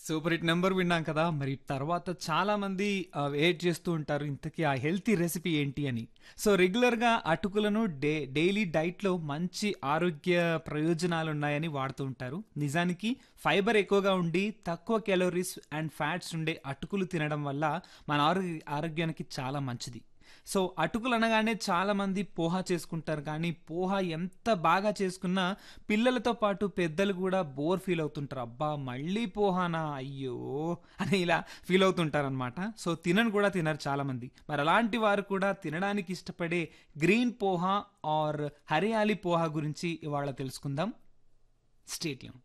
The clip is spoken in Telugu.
సూపర్ హిట్ నెంబర్ విన్నాం కదా మరి తర్వాత చాలా మంది వెయిట్ చేస్తూ ఉంటారు ఇంతకీ ఆ హెల్తీ రెసిపీ ఏంటి అని సో రెగ్యులర్గా అటుకులను డే డైలీ డైట్లో మంచి ఆరోగ్య ప్రయోజనాలు ఉన్నాయని వాడుతూ ఉంటారు నిజానికి ఫైబర్ ఎక్కువగా ఉండి తక్కువ క్యాలోరీస్ అండ్ ఫ్యాట్స్ ఉండే అటుకులు తినడం వల్ల మన ఆరోగ్య ఆరోగ్యానికి చాలా మంచిది సో అటుకులు అనగానే చాలా మంది పోహా చేసుకుంటారు కానీ పోహా ఎంత బాగా చేసుకున్నా పిల్లలతో పాటు పెద్దలు కూడా బోర్ ఫీల్ అవుతుంటారు అబ్బా మళ్ళీ పోహానా అయ్యో అని ఇలా ఫీల్ అవుతుంటారు అనమాట సో తినను కూడా తినరు చాలా మంది మరి అలాంటి వారు కూడా తినడానికి ఇష్టపడే గ్రీన్ పోహా ఆర్ హరియాలి పోహా గురించి ఇవాళ తెలుసుకుందాం స్టేట్యూన్